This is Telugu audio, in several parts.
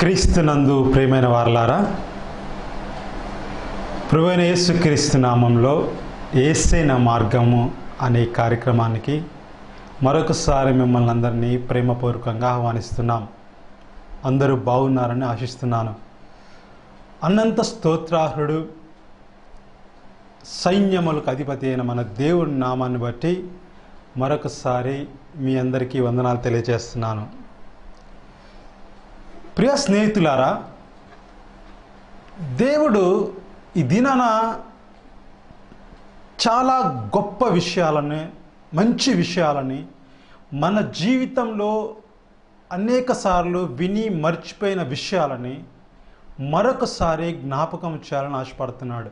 క్రీస్తునందు ప్రియమైన వారలారా ప్రభువైన యేసు క్రీస్తు నామంలో ఏసైన మార్గము అనే కార్యక్రమానికి మరొకసారి మిమ్మల్ని అందరినీ ప్రేమపూర్వకంగా ఆహ్వానిస్తున్నాం అందరూ బాగున్నారని ఆశిస్తున్నాను అన్నంత స్తోత్రాహుడు సైన్యములకు అధిపతి అయిన మన దేవుడి నామాన్ని బట్టి మరొకసారి మీ అందరికీ వందనాలు తెలియజేస్తున్నాను ప్రియ స్నేహితులారా దేవుడు ఈ దినాన చాలా గొప్ప విషయాలని మంచి విషయాలని మన జీవితంలో అనేక సార్లు విని మర్చిపోయిన విషయాలని మరొకసారి జ్ఞాపకం చేయాలని ఆశపడుతున్నాడు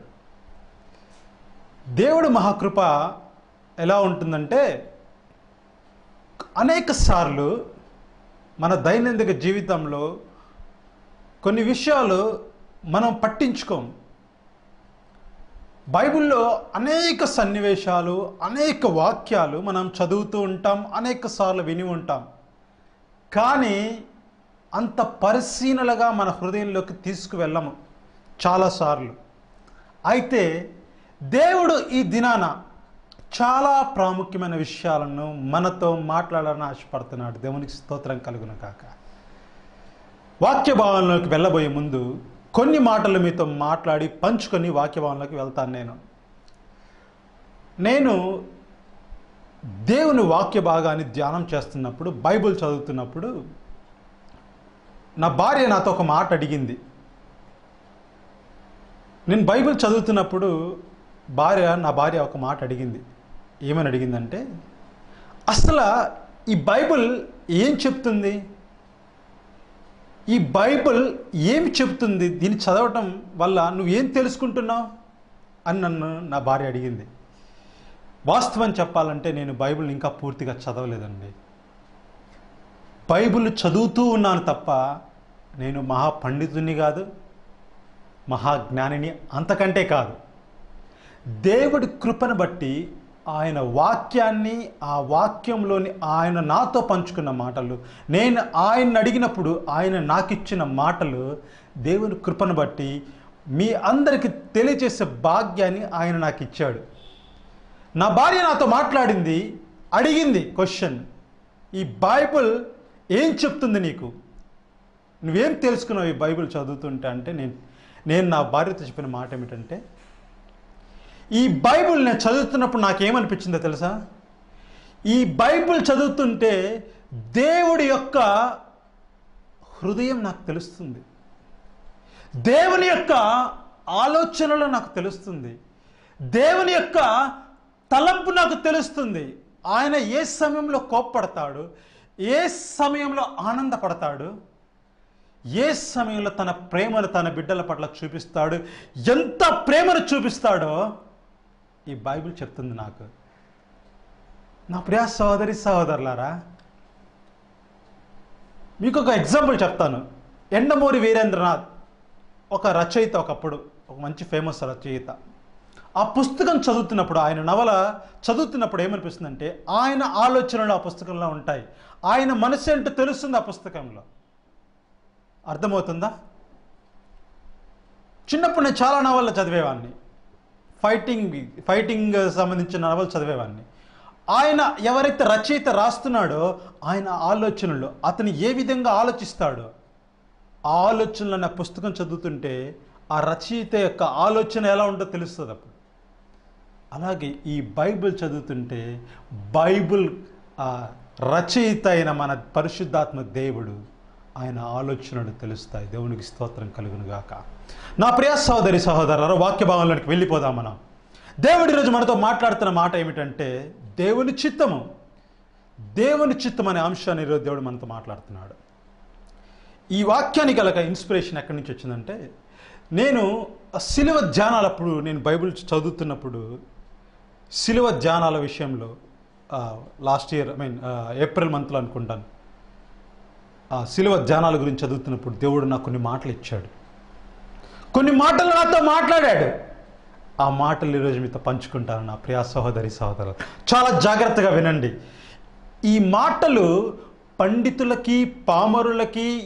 దేవుడు మహాకృప ఎలా ఉంటుందంటే అనేక సార్లు మన దైనందిక జీవితంలో కొన్ని విషయాలు మనం పట్టించుకోం బైబిల్లో అనేక సన్నివేశాలు అనేక వాక్యాలు మనం చదువుతూ ఉంటాం అనేక సార్లు విని ఉంటాం కానీ అంత పరిశీలనగా మన హృదయంలోకి తీసుకువెళ్ళము చాలాసార్లు అయితే దేవుడు ఈ దినాన చాలా ప్రాముఖ్యమైన విషయాలను మనతో మాట్లాడాలని ఆశపడుతున్నాడు దేవునికి స్తోత్రం కలుగును కాక వాక్య భావంలోకి వెళ్ళబోయే ముందు కొన్ని మాటలు మీతో మాట్లాడి పంచుకొని వాక్య భావంలోకి వెళ్తాను నేను నేను దేవుని వాక్య భాగాన్ని ధ్యానం చేస్తున్నప్పుడు బైబిల్ చదువుతున్నప్పుడు నా భార్య నాతో ఒక మాట అడిగింది నేను బైబిల్ చదువుతున్నప్పుడు భార్య నా భార్య ఒక మాట అడిగింది ఏమని అడిగిందంటే అసలు ఈ బైబిల్ ఏం చెప్తుంది ఈ బైబిల్ ఏమి చెప్తుంది దీన్ని చదవటం వల్ల నువ్వేం తెలుసుకుంటున్నావు అని నన్ను నా భార్య అడిగింది వాస్తవం చెప్పాలంటే నేను బైబిల్ ఇంకా పూర్తిగా చదవలేదండి బైబిల్ చదువుతూ ఉన్నాను తప్ప నేను మహా పండితుని కాదు మహాజ్ఞానిని అంతకంటే కాదు దేవుడి కృపను బట్టి ఆయన వాక్యాన్ని ఆ వాక్యంలోని ఆయన నాతో పంచుకున్న మాటలు నేను ఆయన అడిగినప్పుడు ఆయన నాకు ఇచ్చిన మాటలు దేవుని కృపను బట్టి మీ అందరికి తెలియజేసే భాగ్యాన్ని ఆయన నాకు ఇచ్చాడు నా భార్య నాతో మాట్లాడింది అడిగింది క్వశ్చన్ ఈ బైబిల్ ఏం చెప్తుంది నీకు నువ్వేం తెలుసుకున్నావు ఈ బైబిల్ చదువుతుంటే అంటే నేను నేను నా భార్యతో చెప్పిన మాట ఏమిటంటే ఈ బైబిల్ నేను చదువుతున్నప్పుడు నాకేమనిపించిందో తెలుసా ఈ బైబిల్ చదువుతుంటే దేవుడి యొక్క హృదయం నాకు తెలుస్తుంది దేవుని యొక్క ఆలోచనలు నాకు తెలుస్తుంది దేవుని యొక్క తలంపు నాకు తెలుస్తుంది ఆయన ఏ సమయంలో కోప్పడతాడు ఏ సమయంలో ఆనందపడతాడు ఏ సమయంలో తన ప్రేమను తన బిడ్డల పట్ల చూపిస్తాడు ఎంత ప్రేమను చూపిస్తాడో ఈ బైబిల్ చెప్తుంది నాకు నా ప్రియ సహోదరి సహోదరులారా మీకు ఒక ఎగ్జాంపుల్ చెప్తాను ఎండమూరి వీరేంద్రనాథ్ ఒక రచయిత ఒకప్పుడు ఒక మంచి ఫేమస్ రచయిత ఆ పుస్తకం చదువుతున్నప్పుడు ఆయన నవల చదువుతున్నప్పుడు ఏమనిపిస్తుందంటే ఆయన ఆలోచనలు ఆ పుస్తకంలో ఉంటాయి ఆయన మనసు ఏంటో తెలుస్తుంది ఆ పుస్తకంలో అర్థమవుతుందా చిన్నప్పుడు నేను చాలా నవళ్ళు చదివేవాడిని ఫైటింగ్ ఫైటింగ్ సంబంధించిన నవలు చదివేవాడిని ఆయన ఎవరైతే రచయిత రాస్తున్నాడో ఆయన ఆలోచనలు అతను ఏ విధంగా ఆలోచిస్తాడో ఆ ఆలోచనలు నా పుస్తకం చదువుతుంటే ఆ రచయిత యొక్క ఆలోచన ఎలా ఉంటుందో తెలుస్తుంది అప్పుడు అలాగే ఈ బైబిల్ చదువుతుంటే బైబిల్ ఆ రచయిత అయిన మన పరిశుద్ధాత్మ దేవుడు ఆయన ఆలోచనలు తెలుస్తాయి దేవునికి స్తోత్రం కలుగును గాక నా ప్రియ సహోదరి సహోదరు వాక్య భాగంలోకి వెళ్ళిపోదాం మనం దేవుడి రోజు మనతో మాట్లాడుతున్న మాట ఏమిటంటే దేవుని చిత్తము దేవుని చిత్తం అనే అంశాన్ని ఈరోజు దేవుడు మనతో మాట్లాడుతున్నాడు ఈ వాక్యానికి గల ఇన్స్పిరేషన్ ఎక్కడి నుంచి వచ్చిందంటే నేను ఆ శిలువ ధ్యానాలప్పుడు నేను బైబిల్ చదువుతున్నప్పుడు శిలువ ధ్యానాల విషయంలో last year I mean April మంత్లో అనుకుంటాను ఆ శిలువ ధ్యానాల గురించి చదువుతున్నప్పుడు దేవుడు నాకు కొన్ని మాటలు ఇచ్చాడు కొన్ని మాటలు నాతో మాట్లాడాడు ఆ మాటలు ఈరోజు మీతో పంచుకుంటాను నా ప్రియా సహోదరి సహోదరు చాలా జాగ్రత్తగా వినండి ఈ మాటలు పండితులకి పామరులకి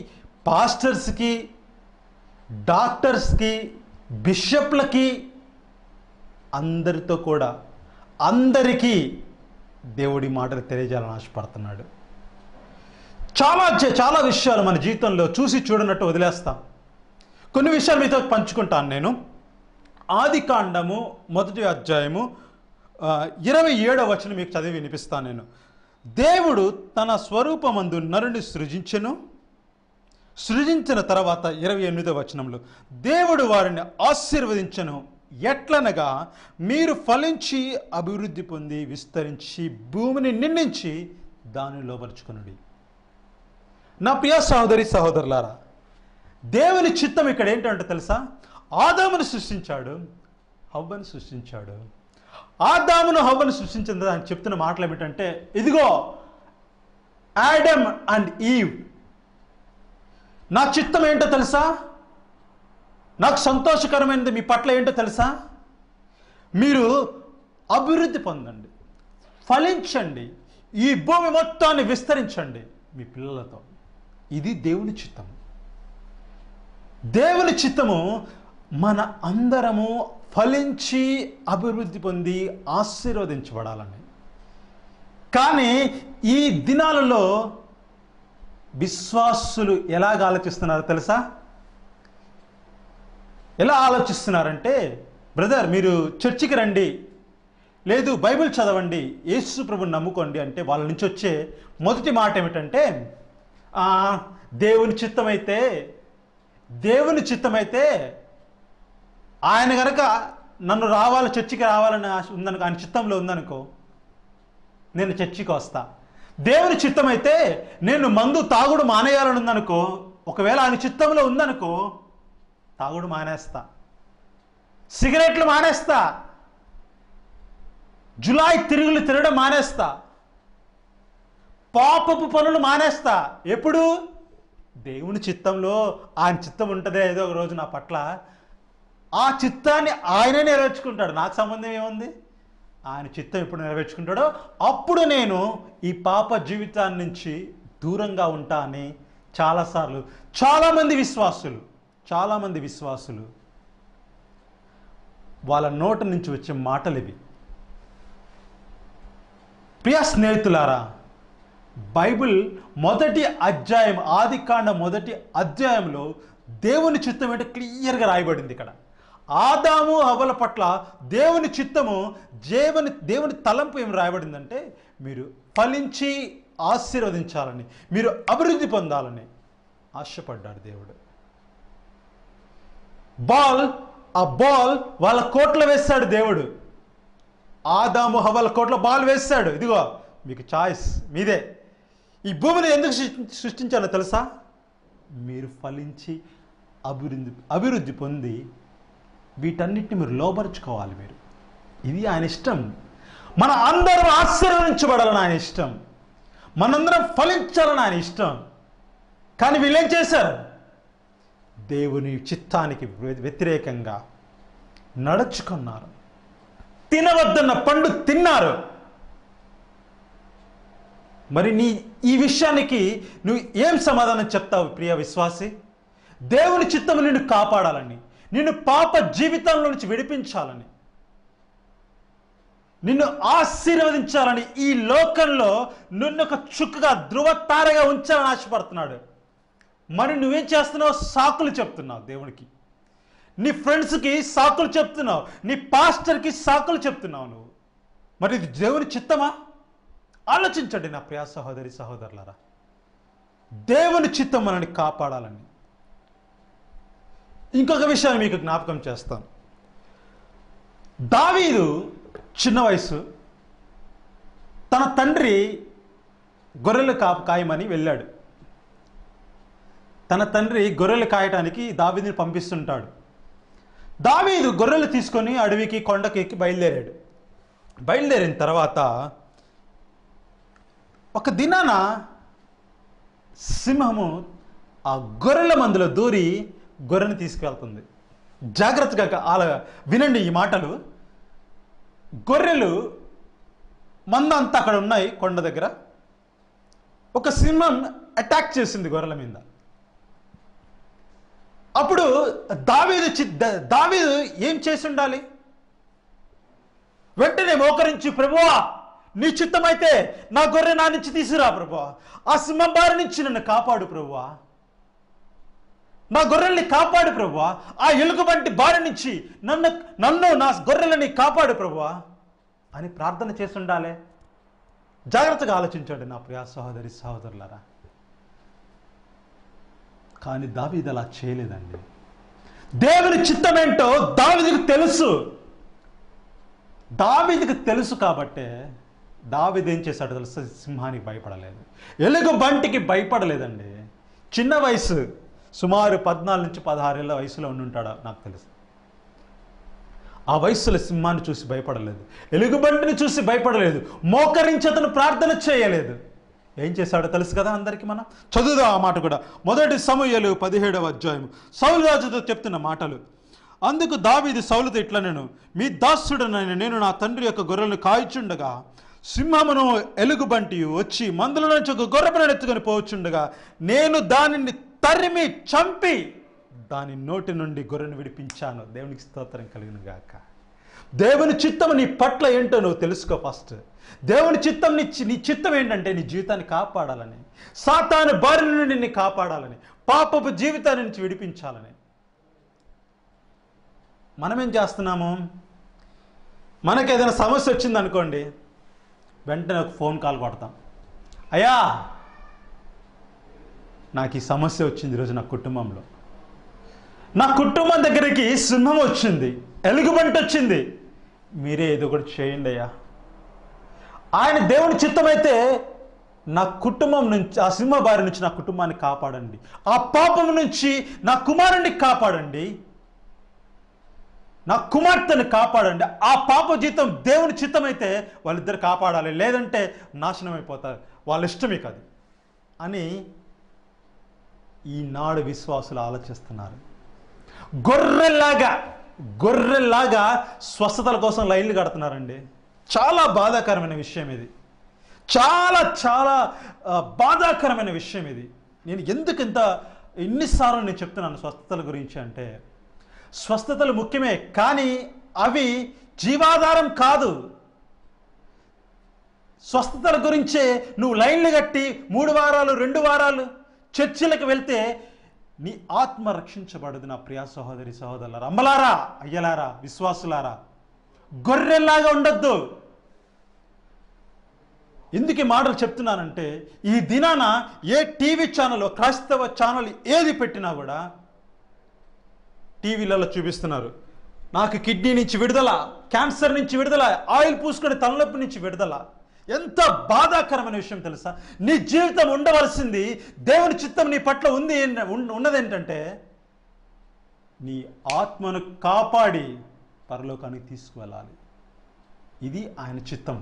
పాస్టర్స్కి డాక్టర్స్కి బిషప్లకి అందరితో కూడా అందరికీ దేవుడి మాటలు తెలియజేయాలని ఆశపడుతున్నాడు చాలా చే- చాలా విషయాలు మన జీవితంలో చూసి చూడనట్టు వదిలేస్తాం కొన్ని విషయాలు మీతో పంచుకుంటాను నేను ఆది కాండము మొదటి అధ్యాయము ఆ, ఇరవై ఏడవ వచనం మీకు చదివి వినిపిస్తాను నేను దేవుడు తన స్వరూపమందు నరుని సృజించెను సృజించిన తర్వాత ఇరవై ఎనిమిదో వచనంలో దేవుడు వారిని ఆశీర్వదించను ఎట్లనగా మీరు ఫలించి అభివృద్ధి పొంది విస్తరించి భూమిని నిండించి దాన్ని లోపరుచుకునుడి నా ప్రియ సహోదరి సహోదరులారా దేవుని చిత్తం ఇక్కడ ఏంటంటే తెలుసా ఆదామును సృష్టించాడు హవ్వను సృష్టించాడు ఆదామును హవ్వను సృష్టించిన ఆయన చెప్తున్న మాటలు ఏమిటంటే ఇదిగో యాడమ్ అండ్ ఈవ్ నా చిత్తం ఏంటో తెలుసా నాకు సంతోషకరమైనది మీ పట్ల ఏంటో తెలుసా మీరు అభివృద్ధి పొందండి ఫలించండి ఈ భూమి మొత్తాన్ని విస్తరించండి మీ పిల్లలతో ఇది దేవుని చిత్తం దేవుని చిత్తము మన అందరము ఫలించి అభివృద్ధి పొంది ఆశీర్వదించబడాలని కానీ ఈ దినాలలో విశ్వాసులు ఎలాగ ఆలోచిస్తున్నారో తెలుసా ఎలా ఆలోచిస్తున్నారంటే బ్రదర్ మీరు చర్చికి రండి లేదు బైబిల్ చదవండి యేసు ప్రభుని నమ్ముకోండి అంటే వాళ్ళ నుంచి వచ్చే మొదటి మాట ఏమిటంటే "ఆ, దేవుని చిత్తమైతే దేవుని చిత్తమైతే ఆయన గనక నన్ను రావాలి చర్చికి రావాలని ఆశ ఉందనుకో ఆయన చిత్తంలో ఉందనుకో నేను చర్చికి వస్తా దేవుని చిత్తమైతే నేను మందు తాగుడు మానేయాలని ఉందనుకో ఒకవేళ ఆయన చిత్తంలో ఉందనుకో తాగుడు మానేస్తా సిగరెట్లు మానేస్తా జులాయి తిరుగులు తిరగడం మానేస్తా పాపపు పనులు మానేస్తా ఎప్పుడు దేవుని చిత్తంలో ఆయన చిత్తం ఉంటుందే ఏదో ఒక రోజు నా పట్ల ఆ చిత్తాన్ని ఆయనే నెరవేర్చుకుంటాడు నాకు సంబంధం ఏముంది ఆయన చిత్తం ఎప్పుడు నెరవేర్చుకుంటాడో అప్పుడు నేను ఈ పాప జీవితాన్ని నుంచి దూరంగా ఉంటా అని చాలాసార్లు చాలామంది విశ్వాసులు చాలామంది విశ్వాసులు వాళ్ళ నోటి నుంచి వచ్చే మాటలు ఇవి ప్రియ స్నేహితులారా బైబిల్ మొదటి అధ్యాయం ఆదికాండ మొదటి అధ్యాయంలో దేవుని చిత్తం ఏంటో క్లియర్గా రాయబడింది ఇక్కడ ఆదాము హవల పట్ల దేవుని చిత్తము దేవుని దేవుని తలంపు ఏం రాయబడిందంటే మీరు ఫలించి ఆశీర్వదించాలని మీరు అభివృద్ధి పొందాలని ఆశపడ్డాడు దేవుడు బాల్ ఆ బాల్ వాళ్ళ కోట్లో వేస్తాడు దేవుడు ఆదాము హవల కోట్లో బాల్ వేస్తాడు ఇదిగో మీకు చాయిస్ మీదే ఈ భూమిని ఎందుకు సృష్టి- సృష్టించాలో తెలుసా మీరు ఫలించి అభివృద్ధి అభివృద్ధి పొంది వీటన్నిటిని మీరు లోపరుచుకోవాలి మీరు ఇది ఆయన ఇష్టం మన అందరం ఆశీర్వదించబడాలని ఆయన ఇష్టం మనందరం ఫలించాలని ఆయన ఇష్టం కానీ వీళ్ళేం చేశారు దేవుని చిత్తానికి వ్య- వ్యతిరేకంగా నడుచుకున్నారు తినవద్దన్న పండు తిన్నారు మరి నీ ఈ విషయానికి నువ్వు ఏం సమాధానం చెప్తావు ప్రియ విశ్వాసి దేవుని చిత్తము నిన్ను కాపాడాలని నిన్ను పాప జీవితంలో నుంచి విడిపించాలని నిన్ను ఆశీర్వదించాలని ఈ లోకంలో నిన్ను ఒక చుక్కగా ధృవతారగా ఉంచాలని ఆశపడుతున్నాడు మరి నువ్వేం చేస్తున్నావు సాకులు చెప్తున్నావు దేవునికి నీ ఫ్రెండ్స్కి సాకులు చెప్తున్నావు నీ పాస్టర్కి సాకులు చెప్తున్నావు నువ్వు మరి ఇది దేవుని చిత్తమా ఆలోచించండి నా ప్రియ సహోదరి సహోదరులారా దేవుని చిత్తం మనల్ని కాపాడాలని ఇంకొక విషయాన్ని మీకు జ్ఞాపకం చేస్తాను దావీదు చిన్న వయసు తన తండ్రి గొర్రెలు కాపు కాయమని వెళ్ళాడు తన తండ్రి గొర్రెలు కాయటానికి దావీదుని పంపిస్తుంటాడు దావీదు గొర్రెలు తీసుకొని అడవికి కొండకి ఎక్కి బయలుదేరాడు బయలుదేరిన తర్వాత ఒక దినాన సింహము ఆ గొర్రెల మందులో దూరి గొర్రెని తీసుకెళ్తుంది జాగ్రత్తగా ఆల వినండి ఈ మాటలు గొర్రెలు మంద అంతా అక్కడ ఉన్నాయి కొండ దగ్గర ఒక సింహం అటాక్ చేసింది గొర్రెల మీద అప్పుడు దావీదు చి- ద- దావీదు ఏం చేసి ఉండాలి వెంటనే మోకరించి ప్రభువా నీ చిత్తమైతే నా గొర్రె నా నుంచి తీసుకురా ప్రభువా ఆ సింహం బారి నుంచి నన్ను కాపాడు ప్రభువా నా గొర్రెల్ని కాపాడు ప్రభువా ఆ ఎలుగుబంటి బారి నుంచి నన్ను నన్ను నా గొర్రెలని కాపాడు ప్రభువా అని ప్రార్థన చేసి ఉండాలి జాగ్రత్తగా ఆలోచించండి నా ప్రియా సహోదరి సహోదరులారా కానీ దావీదు అలా చేయలేదండి దేవుని చిత్తమేంటో దావీదుకు తెలుసు దావీదుకు తెలుసు కాబట్టే దావీదు ఏం చేశాడు తెలుసు సింహానికి భయపడలేదు ఎలుగు బంటికి భయపడలేదండి చిన్న వయసు సుమారు పద్నాలుగు నుంచి పదహారేళ్ళ వయసులో ఉండి ఉంటాడు నాకు తెలుసు ఆ వయస్సులో సింహాన్ని చూసి భయపడలేదు ఎలుగుబంటిని చూసి భయపడలేదు మోకరించి అతను ప్రార్థన చేయలేదు ఏం చేశాడో తెలుసు కదా అందరికీ మనం చదువుదాం ఆ మాట కూడా మొదటి సమూహలు పదిహేడవ అధ్యాయం సౌలు రాజుతో చెప్తున్న మాటలు అందుకు దావీది సౌలుతో ఇట్లా నేను మీ దాసుడనైన నేను నా తండ్రి యొక్క గొర్రెలను కాయిచుండగా సింహమును ఎలుగుబంటి వచ్చి మందుల నుంచి ఒక గొర్రెపలను ఎత్తుకొని పోవచ్చుండగా నేను దానిని తరిమి చంపి దాని నోటి నుండి గొర్రెను విడిపించాను దేవునికి స్తోత్రం కలిగిన గాక దేవుని చిత్తం నీ పట్ల ఏంటో నువ్వు తెలుసుకో ఫస్ట్ దేవుని చిత్తం నీ చి- నీ చిత్తం ఏంటంటే నీ జీవితాన్ని కాపాడాలని సాతాను బారి నుండి నిన్ను కాపాడాలని పాపపు జీవితాన్ని నుంచి విడిపించాలని మనం ఏం చేస్తున్నాము మనకి ఏదైనా సమస్య వచ్చింది అనుకోండి వెంటనే ఒక ఫోన్ కాల్ కొడతాం అయ్యా నాకు ఈ సమస్య వచ్చింది ఈరోజు నా కుటుంబంలో నా కుటుంబం దగ్గరికి సింహం వచ్చింది ఎలుగుబంటి వచ్చింది మీరే ఏదో ఒకటి చేయండి అయ్యా ఆయన దేవుని చిత్తమైతే నా కుటుంబం నుంచి ఆ సింహ బారి నుంచి నా కుటుంబాన్ని కాపాడండి ఆ పాపం నుంచి నా కుమారుణ్ణి కాపాడండి నా కుమార్తెను కాపాడండి ఆ పాప జీతం దేవుని చిత్తమైతే వాళ్ళిద్దరు కాపాడాలి లేదంటే నాశనం అయిపోతారు వాళ్ళ ఇష్టమే కాదు అని ఈనాడు విశ్వాసులు ఆలోచిస్తున్నారు గొర్రెల్లాగా గొర్రెల్లాగా స్వస్థతల కోసం లైన్లు కడుతున్నారండి చాలా బాధాకరమైన విషయం ఇది చాలా చాలా ఆ, బాధాకరమైన విషయం ఇది నేను ఎందుకు ఇంత ఎన్నిసార్లు నేను చెప్తున్నాను స్వస్థతల గురించి అంటే స్వస్థతలు ముఖ్యమే కానీ అవి జీవాధారం కాదు స్వస్థతల గురించే నువ్వు లైన్లు కట్టి మూడు వారాలు రెండు వారాలు చర్చిలకు వెళ్తే నీ ఆత్మ రక్షించబడదు నా ప్రియా సహోదరి సహోదరులారా అమ్మలారా అయ్యలారా విశ్వాసులారా గొర్రెల్లాగా ఉండొద్దు ఎందుకు ఈ మాటలు చెప్తున్నానంటే ఈ దినాన ఏ టీవీ ఛానల్ క్రైస్తవ ఛానల్ ఏది పెట్టినా కూడా టీవీలలో చూపిస్తున్నారు నాకు కిడ్నీ నుంచి విడుదల క్యాన్సర్ నుంచి విడుదల ఆయిల్ పూసుకొని తలనొప్పి నుంచి విడుదల ఎంత బాధాకరమైన విషయం తెలుసా నీ జీవితం ఉండవలసింది దేవుని చిత్తం నీ పట్ల ఉంది ఏంట- ఉన్న- ఉన్నదేంటంటే నీ ఆత్మను కాపాడి పరలోకానికి తీసుకువెళ్ళాలి ఇది ఆయన చిత్తం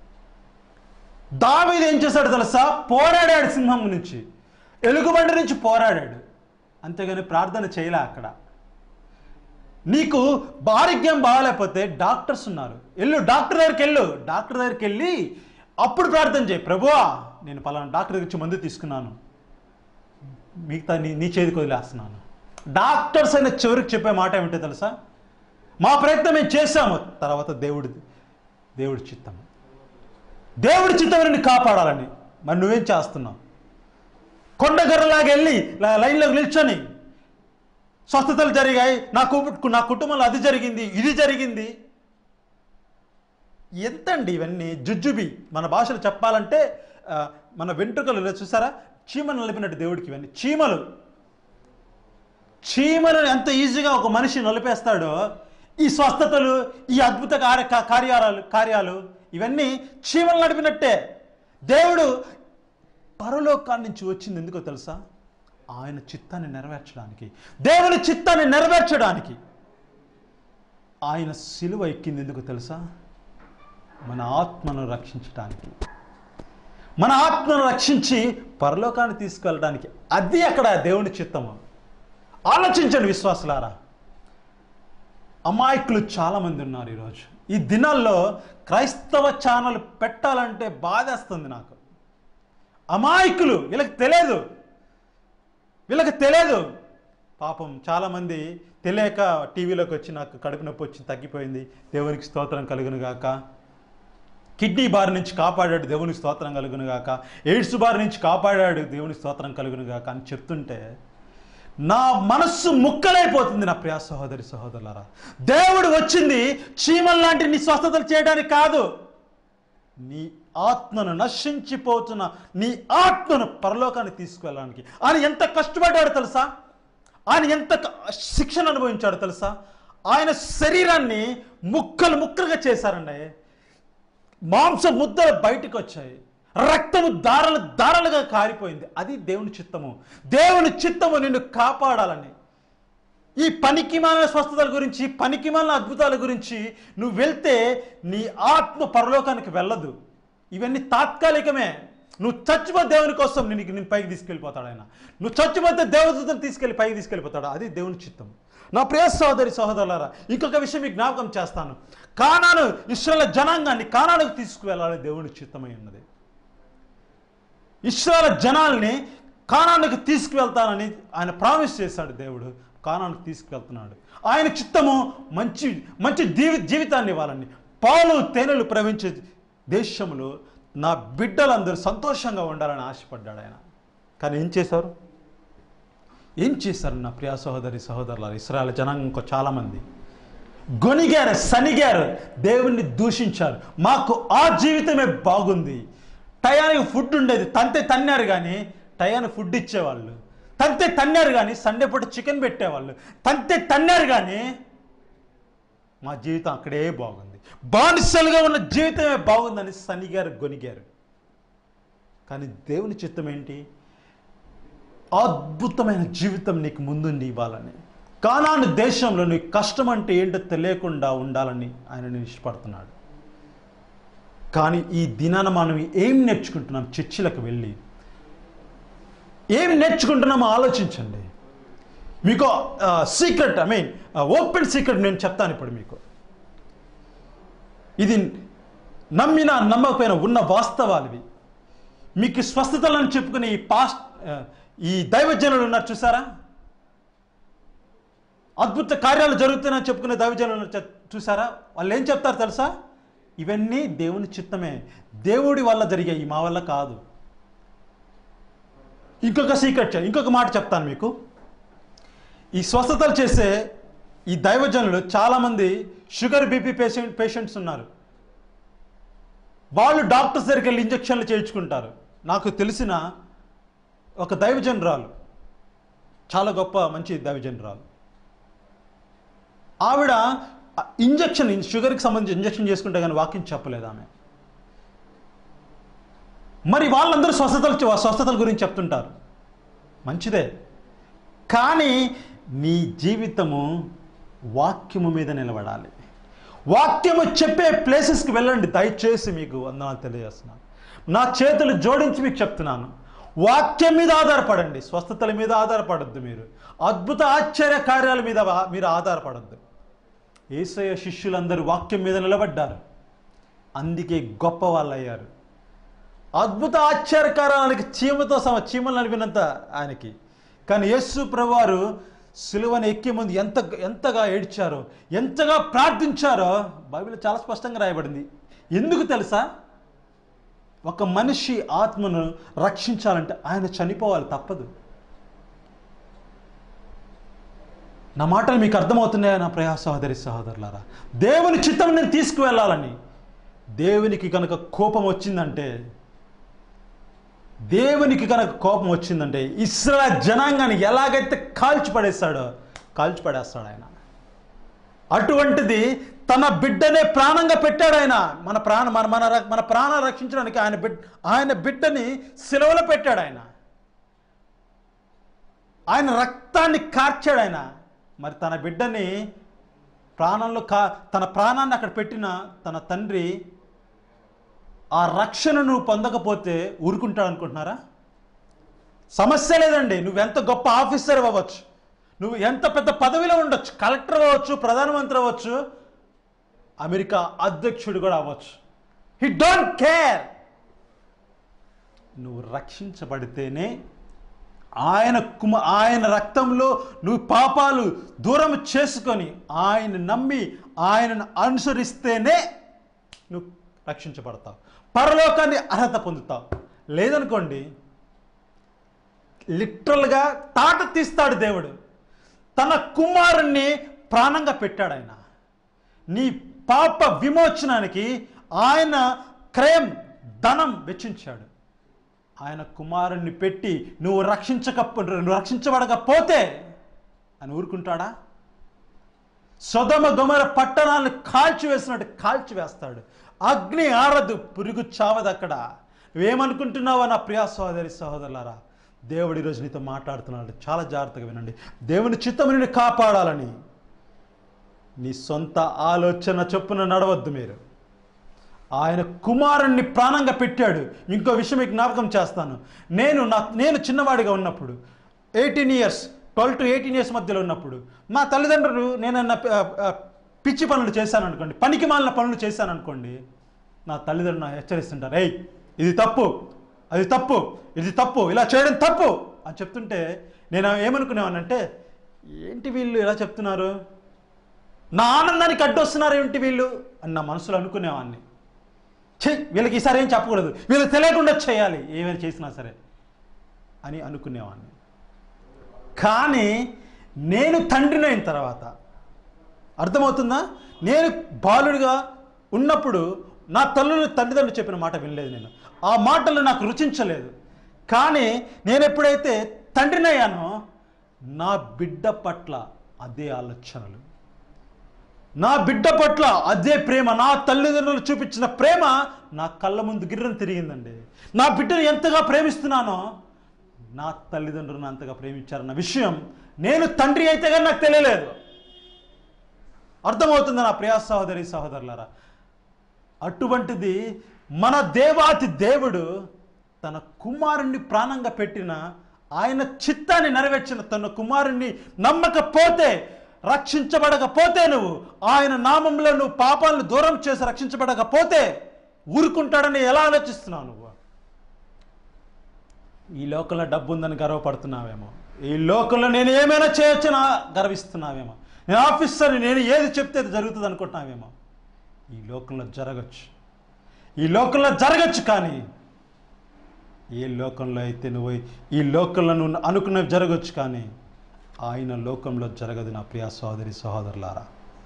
దావీదు ఏం చేశాడు తెలుసా పోరాడాడు సింహం నుంచి ఎలుగుబండి నుంచి పోరాడాడు అంతేగాని ప్రార్థన చేయలే అక్కడ నీకు ఆరోగ్యం బాగాలేకపోతే డాక్టర్స్ ఉన్నారు వెళ్ళు డాక్టర్ దగ్గరికి వెళ్ళు డాక్టర్ దగ్గరికి వెళ్ళి అప్పుడు ప్రార్థన చేయి ప్రభువా నేను పలానా డాక్టర్ దగ్గర నుంచి మందు తీసుకున్నాను మిగతా నీ నీ చేతికి వదిలేస్తున్నాను డాక్టర్స్ అయిన చివరికి చెప్పే మాట ఏమిటో తెలుసా మా ప్రయత్నం మేము చేశాము తర్వాత దేవుడి దేవుడి చిత్తం దేవుడి చిత్తం నిన్ను కాపాడాలని మరి నువ్వేం చేస్తున్నావు కొండగర్రలాగా వెళ్ళి ల- లైన్లోకి నిల్చొని స్వస్థతలు జరిగాయి నా కు- నా కుటుంబంలో అది జరిగింది ఇది జరిగింది ఎంతండి ఇవన్నీ జుజ్జుబి మన భాషలో చెప్పాలంటే ఆ, మన వెంట్రుకలు ఇలా చూసారా చీమలు నలిపినట్టు దేవుడికి ఇవన్నీ చీమలు చీమలు ఎంత ఈజీగా ఒక మనిషి నలిపేస్తాడో ఈ స్వస్థతలు ఈ అద్భుత కార్య కా- కార్యాలు కార్యాలు ఇవన్నీ చీమలు నడిపినట్టే దేవుడు పరలోకాన్ని నుంచి వచ్చింది ఎందుకో తెలుసా ఆయన చిత్తాన్ని నెరవేర్చడానికి దేవుని చిత్తాన్ని నెరవేర్చడానికి ఆయన సిలువ ఎక్కింది ఎందుకు తెలుసా మన ఆత్మను రక్షించడానికి మన ఆత్మను రక్షించి పరలోకాన్ని తీసుకెళ్ళడానికి అది అక్కడ దేవుని చిత్తము ఆలోచించండి విశ్వాసులారా అమాయకులు చాలామంది ఉన్నారు ఈరోజు ఈ దినాల్లో క్రైస్తవ ఛానల్ పెట్టాలంటే బాధేస్తుంది నాకు అమాయకులు వీళ్ళకి తెలియదు వీళ్ళకి తెలియదు పాపం చాలామంది తెలియక టీవీలోకి వచ్చి నాకు కడుపు నొప్పి వచ్చి తగ్గిపోయింది దేవునికి స్తోత్రం కలుగును గాక కిడ్నీ బారి నుంచి కాపాడాడు దేవునికి స్తోత్రం కలుగును గాక ఎయిడ్స్ బారి నుంచి కాపాడాడు దేవునికి స్తోత్రం కలుగును గాక అని చెప్తుంటే నా మనస్సు ముక్కలైపోతుంది నా ప్రియ సహోదరి సహోదరులారా దేవుడు వచ్చింది చీమల్ లాంటి నీ స్వస్థతలు చేయడానికి కాదు నీ ఆత్మను నశించిపోతున్న నీ ఆత్మను పరలోకాన్ని తీసుకువెళ్ళడానికి ఆయన ఎంత కష్టపడ్డాడు తెలుసా ఆయన ఎంత క- శిక్షణ అనుభవించాడు తెలుసా ఆయన శరీరాన్ని ముక్కలు ముక్కలుగా చేశారండి మాంస ముద్దలు బయటకు వచ్చాయి రక్తము దారలు దారలుగా కారిపోయింది అది దేవుని చిత్తము దేవుని చిత్తము నిన్ను కాపాడాలని ఈ పనికిమాలిన స్వస్థతల గురించి పనికిమాలిన అద్భుతాల గురించి నువ్వు వెళ్తే నీ ఆత్మ పరలోకానికి వెళ్ళదు ఇవన్నీ తాత్కాలికమే నువ్వు చచ్చిపోతే దేవుని కోసం నేను నేను పైకి తీసుకెళ్ళిపోతాడు ఆయన నువ్వు చచ్చిపోతే దేవదూతను తీసుకెళ్ళి పైకి తీసుకెళ్ళిపోతాడు అది దేవుని చిత్తం నా ప్రియ సహోదరి సహోదరులారా ఇంకొక విషయం మీకు జ్ఞాపకం చేస్తాను కానాను ఇస్రాయల్ జనాంగాన్ని కానానికి తీసుకువెళ్ళాలని దేవుని చిత్తమై ఉన్నది ఇస్రాయల్ జనాల్ని కానానికి తీసుకువెళ్తానని ఆయన ప్రామిస్ చేశాడు దేవుడు కానానికి తీసుకువెళ్తున్నాడు ఆయన చిత్తము మంచి మంచి జీవి జీవితాన్ని ఇవ్వాలని పాలు తేనెలు ప్రవహించే దేశంలో నా బిడ్డలందరూ సంతోషంగా ఉండాలని ఆశపడ్డాడు ఆయన కానీ ఏం చేశారు ఏం చేశారు నా ప్రియ సహోదరి సహోదరులు ఇస్రాయల్ జనాంగం ఇంకో చాలామంది గొనిగారు సనిగారు దేవుణ్ణి దూషించారు మాకు ఆ జీవితమే బాగుంది టయానికి ఫుడ్ ఉండేది తంతే తన్నారు కానీ టయానికి ఫుడ్ ఇచ్చేవాళ్ళు తంతే తన్నారు కానీ సండే పూట చికెన్ పెట్టేవాళ్ళు తంతే తన్నారు కానీ మా జీవితం అక్కడే బాగుంది బానిసలుగా ఉన్న జీవితమే బాగుందని సనిగారు గొనిగారు కానీ దేవుని చిత్తం ఏంటి అద్భుతమైన జీవితం నీకు ముందుండి ఇవ్వాలని కానాను దేశంలో నీ కష్టం అంటే ఏంటో తెలియకుండా ఉండాలని ఆయన ఇష్టపడుతున్నాడు కానీ ఈ దినాన మనం ఏం నేర్చుకుంటున్నాం చర్చిలకు వెళ్ళి ఏం నేర్చుకుంటున్నామో ఆలోచించండి మీకు secret I mean open secret నేను చెప్తాను ఇప్పుడు మీకు ఇది నమ్మిన నమ్మకపోయినా ఉన్న వాస్తవాలు ఇవి మీకు స్వస్థతలను చెప్పుకునే ఈ పాస్ట్ ఆ, ఈ దైవజనులు ఉన్నారు చూసారా అద్భుత కార్యాలు జరుగుతున్నాయని చెప్పుకునే దైవజనులు ఉన్నారు చ- చూసారా వాళ్ళు ఏం చెప్తారు తెలుసా ఇవన్నీ దేవుని చిత్తమే దేవుడి వల్ల జరిగాయి మా వల్ల కాదు ఇంకొక సీక్రెట్ చె- ఇంకొక మాట చెప్తాను మీకు ఈ స్వస్థతలు చేసే ఈ దైవజనులు చాలామంది షుగర్ బీపీ పేషెంట్ పేషెంట్స్ ఉన్నారు వాళ్ళు డాక్టర్స్ దగ్గరికి వెళ్ళి ఇంజక్షన్లు చేయించుకుంటారు నాకు తెలిసిన ఒక దైవజనరాలు చాలా గొప్ప మంచి దైవజనరాలు ఆవిడ ఇంజక్షన్ షుగర్కి సంబంధించి ఇంజక్షన్ చేసుకుంటే కానీ వాక్యం చెప్పలేదు ఆమె మరి వాళ్ళందరూ స్వస్థతలు స్వస్థతల గురించి చెప్తుంటారు మంచిదే కానీ నీ జీవితము వాక్యము మీద నిలబడాలి వాక్యము చెప్పే ప్లేసెస్కి వెళ్ళండి దయచేసి మీకు వందనాలు తెలియజేస్తున్నాను నా చేతులు జోడించి మీకు చెప్తున్నాను వాక్యం మీద ఆధారపడండి స్వస్థతల మీద ఆధారపడద్దు మీరు అద్భుత ఆశ్చర్య కార్యాల మీద వా- మీరు ఆధారపడద్దు ఏసయ శిష్యులందరూ వాక్యం మీద నిలబడ్డారు అందుకే గొప్ప వాళ్ళు అయ్యారు అద్భుత ఆశ్చర్యకారానికి చీమతో సమ చీమలు నడిపినంత ఆయనకి కానీ యేసు ప్రభువారు సిలువను ఎక్కే ముందు ఎంత ఎంతగా ఏడ్చారో ఎంతగా ప్రార్థించారో బైబిల్ చాలా స్పష్టంగా రాయబడింది ఎందుకు తెలుసా ఒక మనిషి ఆత్మను రక్షించాలంటే ఆయన చనిపోవాలి తప్పదు నా మాటలు మీకు అర్థమవుతున్నాయా నా ప్రయా సహోదరి సహోదరులారా దేవుని చిత్తం నేను తీసుకువెళ్ళాలని దేవునికి కనుక కోపం వచ్చిందంటే దేవునికి కనుక కోపం వచ్చిందంటే ఇస్రాయల్ జనాంగాన్ని ఎలాగైతే కాల్చి పడేస్తాడో కాల్చి పడేస్తాడు ఆయన అటువంటిది తన బిడ్డనే ప్రాణంగా పెట్టాడు ఆయన మన ప్రాణ మన మన ర- మన ప్రాణాలు రక్షించడానికి ఆయన బిడ్డ ఆయన బిడ్డని సెలవులో పెట్టాడు ఆయన ఆయన రక్తాన్ని కార్చాడు ఆయన మరి తన బిడ్డని ప్రాణంలో కా తన ప్రాణాన్ని అక్కడ పెట్టిన తన తండ్రి ఆ రక్షణ నువ్వు పొందకపోతే ఊరుకుంటాడు అనుకుంటున్నారా సమస్య లేదండి నువ్వెంత గొప్ప ఆఫీసర్ అవ్వచ్చు నువ్వు ఎంత పెద్ద పదవిలో ఉండొచ్చు కలెక్టర్ అవ్వచ్చు ప్రధానమంత్రి అవ్వచ్చు అమెరికా అధ్యక్షుడు కూడా అవ్వచ్చు హీ డోంట్ కేర్ నువ్వు రక్షించబడితేనే ఆయన కుమ ఆయన రక్తంలో నువ్వు పాపాలు దూరం చేసుకొని ఆయన నమ్మి ఆయనను అనుసరిస్తేనే నువ్వు రక్షించబడతావు పరలోకాన్ని అర్హత పొందుతావు లేదనుకోండి లిటరల్గా తాట తీస్తాడు దేవుడు తన కుమారుణ్ణి ప్రాణంగా పెట్టాడు ఆయన నీ పాప విమోచనానికి ఆయన క్రయం ధనం వెచ్చించాడు ఆయన కుమారుణ్ణి పెట్టి నువ్వు రక్షించక నువ్వు రక్షించబడకపోతే అని ఊరుకుంటాడా సొదమ గొమర పట్టణాలను కాల్చివేసినట్టు కాల్చివేస్తాడు అగ్ని ఆరదు పురుగు చావదు అక్కడ నువ్వేమనుకుంటున్నావా నా ప్రియా సహోదరి సహోదరులారా దేవుడు ఈరోజు నీతో మాట్లాడుతున్నాడు చాలా జాగ్రత్తగా వినండి దేవుని చిత్తము నిన్ను కాపాడాలని నీ సొంత ఆలోచన చొప్పున నడవద్దు మీరు ఆయన కుమారుణ్ణి ప్రాణంగా పెట్టాడు ఇంకో విషయం మీకు జ్ఞాపకం చేస్తాను నేను నా నేను చిన్నవాడిగా ఉన్నప్పుడు eighteen years twelve to eighteen years మధ్యలో ఉన్నప్పుడు మా తల్లిదండ్రులు నేనన్న ప- ఆ, పిచ్చి పనులు చేశాను అనుకోండి పనికి మాలిన పనులు చేశాను అనుకోండి నా తల్లిదండ్రులు నా హెచ్చరిస్తుంటారు ఏయ్ ఇది తప్పు అది తప్పు ఇది తప్పు ఇలా చేయడం తప్పు అని చెప్తుంటే నేను ఏమనుకునేవానంటే ఏంటి వీళ్ళు ఇలా చెప్తున్నారు నా ఆనందానికి అడ్డొస్తున్నారు ఏంటి వీళ్ళు అని నా మనసులో అనుకునేవాడిని ఛీ వీళ్ళకి ఈసారి ఏం చెప్పకూడదు వీళ్ళు తెలియకుండా చేయాలి ఏమైనా చేసినా సరే అని అనుకునేవాడిని కానీ నేను తండ్రిని అయిన తర్వాత అర్థమవుతుందా నేను బాలుడిగా ఉన్నప్పుడు నా తల్లులు తల్లిదండ్రులు చెప్పిన మాట వినలేదు నేను ఆ మాటలు నాకు రుచించలేదు కానీ నేను ఎప్పుడైతే తండ్రిని అయ్యానో నా బిడ్డ పట్ల అదే ఆలోచనలు నా బిడ్డ పట్ల అదే ప్రేమ నా తల్లిదండ్రులు చూపించిన ప్రేమ నా కళ్ళ ముందు గిర్రని తిరిగిందండి నా బిడ్డను ఎంతగా ప్రేమిస్తున్నానో నా తల్లిదండ్రులను అంతగా ప్రేమించారన్న విషయం నేను తండ్రి అయితే కానీ నాకు తెలియలేదు అర్థమవుతుంది నా ప్రియా సహోదరి సహోదరులారా అటువంటిది మన దేవాతి దేవుడు తన కుమారుణ్ణి ప్రాణంగా పెట్టిన ఆయన చిత్తాన్ని నెరవేర్చిన తన కుమారుణ్ణి నమ్మకపోతే రక్షించబడకపోతే నువ్వు ఆయన నామంలో నువ్వు పాపాలను దూరం చేసి రక్షించబడకపోతే ఊరుకుంటాడని ఎలా ఆలోచిస్తున్నావు నువ్వు ఈ లోకంలో డబ్బు ఉందని గర్వపడుతున్నావేమో ఈ లోకంలో నేను ఏమైనా చేయొచ్చని గర్విస్తున్నావేమో నేను ఆఫీసర్ని నేను ఏది చెప్తే అది జరుగుతుంది అనుకుంటున్నావేమో ఈ లోకంలో జరగచ్చు ఈ లోకంలో జరగచ్చు కానీ ఏ లోకంలో అయితే నువ్వు ఈ లోకంలో నువ్వు అనుకున్నవి జరగచ్చు కానీ ఆయన లోకంలో జరగదు నా ప్రియ సహోదరి సహోదరులారా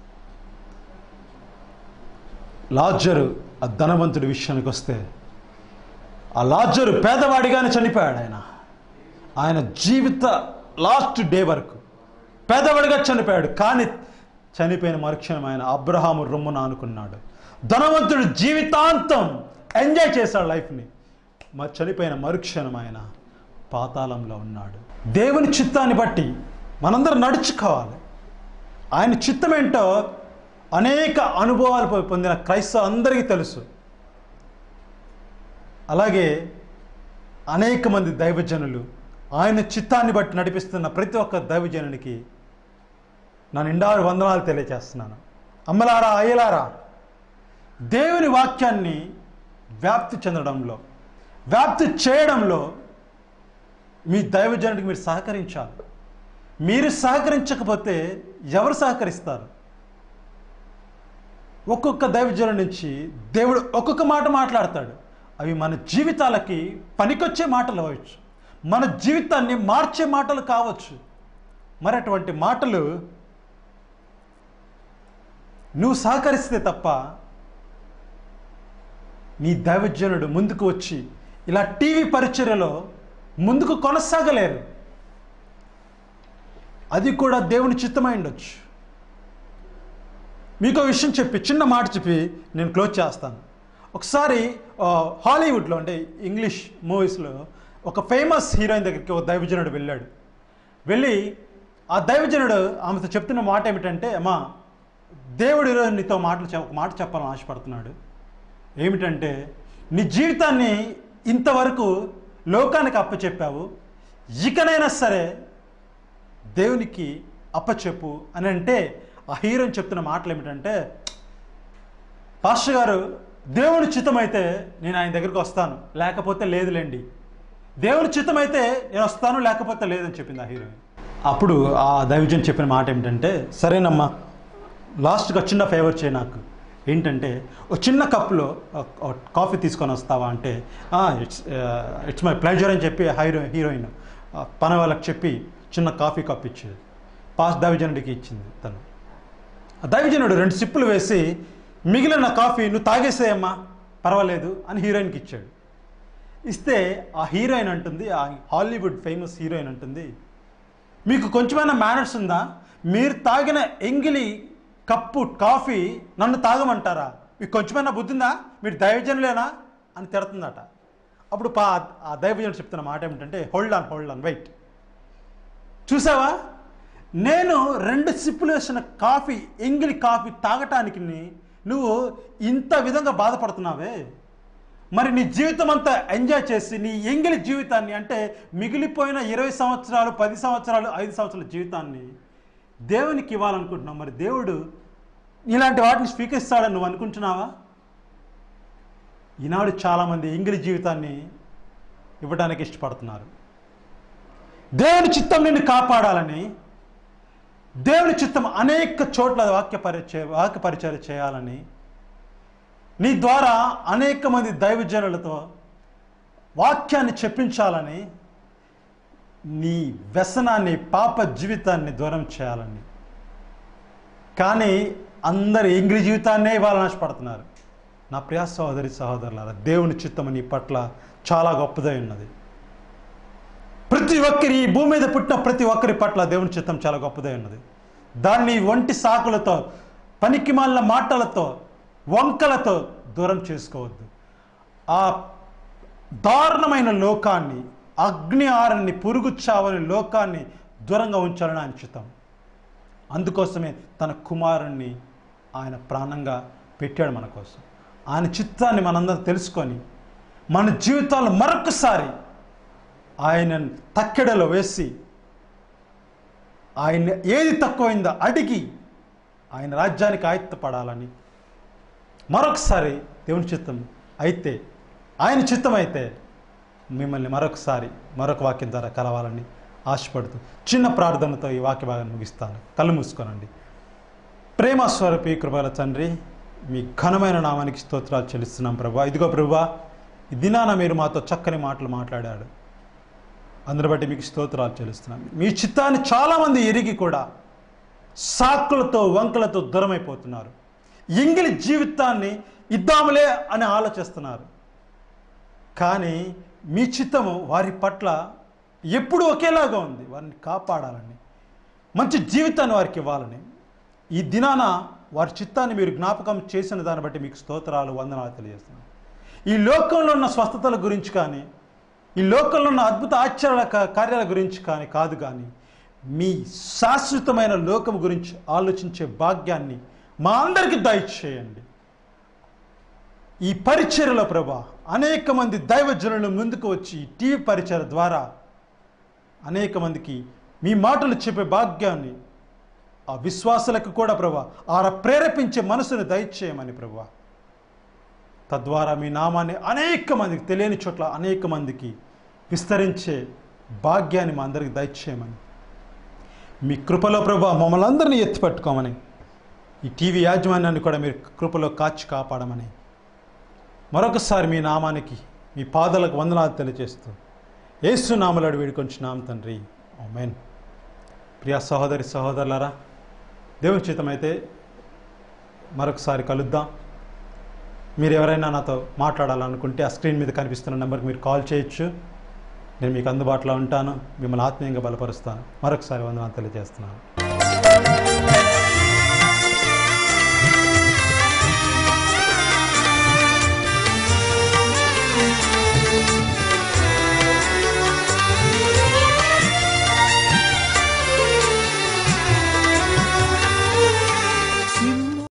లాజరు ఆ ధనవంతుడి విషయానికి వస్తే ఆ లాజరు పేదవాడిగానే చనిపోయాడు ఆయన ఆయన జీవిత లాస్ట్ డే వరకు పేదవాడిగా చనిపోయాడు కానీ చనిపోయిన మరుక్షణం ఆయన అబ్రహాము రొమ్మున అనుకున్నాడు ధనవంతుడు జీవితాంతం ఎంజాయ్ చేశాడు లైఫ్ని మరి చనిపోయిన మరుక్షణం ఆయన పాతాళంలో ఉన్నాడు దేవుని చిత్తాన్ని బట్టి మనందరం నడుచుకోవాలి ఆయన చిత్తం ఏంటో అనేక అనుభవాలు పొ- పొందిన క్రైస్తవ అందరికీ తెలుసు అలాగే అనేక మంది దైవజనులు ఆయన చిత్తాన్ని బట్టి నడిపిస్తున్న ప్రతి ఒక్క దైవజనునికి నా నిండారు వందనాలు తెలియజేస్తున్నాను అమ్మలారా అయ్యలారా దేవుని వాక్యాన్ని వ్యాప్తి చెందడంలో వ్యాప్తి చేయడంలో మీ దైవజనుడికి మీరు సహకరించాలి మీరు సహకరించకపోతే ఎవరు సహకరిస్తారు ఒక్కొక్క దైవజనుల నుంచి దేవుడు ఒక్కొక్క మాట మాట్లాడతాడు అవి మన జీవితాలకి పనికొచ్చే మాటలు అవ్వచ్చు మన జీవితాన్ని మార్చే మాటలు కావచ్చు మరి అటువంటి మాటలు నువ్వు సహకరిస్తే తప్ప నీ దైవజనుడు ముందుకు వచ్చి ఇలా టీవీ పరిచర్యలో ముందుకు కొనసాగలేరు అది కూడా దేవుని చిత్తమై ఉండొచ్చు మీకు ఒక విషయం చెప్పి చిన్న మాట చెప్పి నేను క్లోజ్ చేస్తాను ఒకసారి ఆ, హాలీవుడ్లో అంటే ఇంగ్లీష్ మూవీస్లో ఒక ఫేమస్ హీరోయిన్ దగ్గరికి ఒక దైవజనుడు వెళ్ళాడు వెళ్ళి ఆ దైవజనుడు ఆమెతో చెప్తున్న మాట ఏమిటంటే అమ్మా దేవుడు ఈరోజు నీతో మాటలు చెప్- ఒక మాట చెప్పాలని ఆశపడుతున్నాడు ఏమిటంటే నీ జీవితాన్ని ఇంతవరకు లోకానికి అప్పచెప్పావు ఇకనైనా సరే దేవునికి అప్పచెప్పు అని అంటే ఆ హీరోయిన్ చెప్తున్న మాటలు ఏమిటంటే పాస్టర్ గారు దేవుని చిత్తమైతే నేను ఆయన దగ్గరికి వస్తాను లేకపోతే లేదులేండి దేవుని చిత్తం అయితే నేను వస్తాను లేకపోతే లేదని చెప్పింది ఆ హీరోయిన్ అప్పుడు ఆ దైవజన్ చెప్పిన మాట ఏమిటంటే సరేనమ్మా లాస్ట్గా చిన్న ఫేవర్ చేయి నాకు ఏంటంటే ఒక చిన్న కప్లో కాఫీ తీసుకొని వస్తావా అంటే ఇట్స్ ఇట్స్ మై ప్లెజర్ అని చెప్పి హీరో హీరోయిన్ ఆ, పని వాళ్ళకి చెప్పి చిన్న కాఫీ కప్ ఇచ్చేది పాస్ దైవజనుడికి ఇచ్చింది తను ఆ దైవజనుడు రెండు సిప్పులు వేసి మిగిలిన కాఫీ నువ్వు తాగేసేయమ్మా పర్వాలేదు అని హీరోయిన్కి ఇచ్చాడు ఇస్తే ఆ హీరోయిన్ అంటుంది ఆ హాలీవుడ్ ఫేమస్ హీరోయిన్ అంటుంది మీకు కొంచెమైనా మేనర్స్ ఉందా మీరు తాగిన ఎంగిలి కప్పు కాఫీ నన్ను తాగమంటారా మీకు కొంచెమైనా బుద్ధి ఉందా మీరు దైవజనులేనా అని తిడుతుందట అప్పుడు పా ఆ దైవజనుడు చెప్తున్న మాట ఏమిటంటే hold on hold on wait చూసావా నేను రెండు సిప్పులు వేసిన కాఫీ ఎంగిలి కాఫీ తాగటానికి ని- నువ్వు ఇంత విధంగా బాధపడుతున్నావే మరి నీ జీవితం అంతా ఎంజాయ్ చేసి నీ ఎంగిలి జీవితాన్ని అంటే మిగిలిపోయిన ఇరవై సంవత్సరాలు పది సంవత్సరాలు ఐదు సంవత్సరాల జీవితాన్ని దేవునికి ఇవ్వాలనుకుంటున్నావు మరి దేవుడు ఇలాంటి వాటిని స్వీకరిస్తాడని నువ్వు అనుకుంటున్నావా ఈనాడు చాలామంది ఎంగిలి జీవితాన్ని ఇవ్వడానికి ఇష్టపడుతున్నారు దేవుని చిత్తం నిన్ను కాపాడాలని దేవుని చిత్తం అనేక చోట్ల వాక్య పరిచయ వాక్య పరిచయం చేయాలని నీ ద్వారా అనేక మంది దైవజనులతో వాక్యాన్ని చెప్పించాలని నీ వ్యసనాన్ని పాప జీవితాన్ని దూరం చేయాలని కానీ అందరు ఇంగ్లీ జీవితాన్నే ఇవ్వాలని ఆశపడుతున్నారు నా ప్రియ సహోదరి సహోదరులారా దేవుని చిత్తం నీ పట్ల చాలా గొప్పదై ఉన్నది ప్రతి ఒక్కరి ఈ భూమి మీద పుట్టిన ప్రతి ఒక్కరి పట్ల దేవుని చిత్తం చాలా గొప్పదై ఉన్నది దాన్ని ఒంటి సాకులతో పనికిమాలిన మాటలతో వంకలతో దూరం చేసుకోవద్దు ఆ దారుణమైన లోకాన్ని అగ్ని ఆరని పురుగు చావని లోకాన్ని దూరంగా ఉంచాలని ఆయన చిత్తం అందుకోసమే తన కుమారుణ్ణి ఆయన ప్రాణంగా పెట్టాడు మన కోసం ఆయన చిత్తాన్ని మనందరం తెలుసుకొని మన జీవితాలు మరొకసారి ఆయన తక్కెడలో వేసి ఆయన ఏది తక్కువైందో అడిగి ఆయన రాజ్యానికి ఆయుత్తపడాలని మరొకసారి దేవుని చిత్తం అయితే ఆయన చిత్తం అయితే మిమ్మల్ని మరొకసారి మరొక వాక్యం ద్వారా కలవాలని ఆశపడుతూ చిన్న ప్రార్థనతో ఈ వాక్య భాగాన్ని ముగిస్తాను కళ్ళు మూసుకోనండి ప్రేమ స్వరూపి కృపల తండ్రి మీ ఘనమైన నామానికి స్తోత్రాలు చెల్లిస్తున్నాం ప్రభా ఇదిగో ప్రభా ఈ దినాన మీరు మాతో చక్కని మాటలు మాట్లాడాడు అందుని బట్టి మీకు స్తోత్రాలు చెల్లిస్తున్నాను మీ చిత్తాన్ని చాలామంది ఎరిగి కూడా సాకులతో వంకలతో దూరమైపోతున్నారు ఎంగిలి జీవితాన్ని ఇద్దాములే అని ఆలోచిస్తున్నారు కానీ మీ చిత్తము వారి పట్ల ఎప్పుడూ ఒకేలాగా ఉంది వారిని కాపాడాలని మంచి జీవితాన్ని వారికి ఇవ్వాలని ఈ దినాన వారి చిత్తాన్ని మీరు జ్ఞాపకం చేసిన దాన్ని బట్టి మీకు స్తోత్రాలు వందనాలు తెలియజేస్తున్నాను ఈ లోకంలో ఉన్న స్వస్థతల గురించి కానీ ఈ లోకంలో ఉన్న అద్భుత ఆశ్చర్యాల కా- కార్యాల గురించి కానీ కాదు కానీ మీ శాశ్వతమైన లోకం గురించి ఆలోచించే భాగ్యాన్ని మా అందరికీ దయచేయండి ఈ పరిచర్యలో ప్రభా అనేక మంది దైవజనులు ముందుకు వచ్చి ఈ టీవీ పరిచయ ద్వారా అనేక మందికి మీ మాటలు చెప్పే భాగ్యాన్ని ఆ విశ్వాసులకు కూడా ప్రభా ఆ ప్రేరేపించే మనసును దయచేయమని ప్రభా తద్వారా మీ నామాన్ని అనేక మందికి తెలియని చోట్ల అనేక మందికి విస్తరించే భాగ్యాన్ని మా అందరికి దయచేయమని మీ కృపలో ప్రభా మమ్మల్ని అందరినీ ఎత్తిపట్టుకోమని ఈ టీవీ యాజమాన్యాన్ని కూడా మీరు కృపలో కాచి కాపాడమని మరొకసారి మీ నామానికి మీ పాదాలకు వందనాలు తెలియజేస్తూ ఏసు నామలాడు వేడుకొంచున్నాం తండ్రి ఆమెన్ ప్రియా సహోదరి సహోదరులారా దేవుని చిత్తమైతే మరొకసారి కలుద్దాం మీరు ఎవరైనా నాతో మాట్లాడాలనుకుంటే ఆ స్క్రీన్ మీద కనిపిస్తున్న నెంబర్కి మీరు కాల్ చేయొచ్చు నేను మీకు అందుబాటులో ఉంటాను మిమ్మల్ని ఆత్మీయంగా బలపరుస్తాను మరొకసారి వందనాలు తెలియజేస్తున్నాను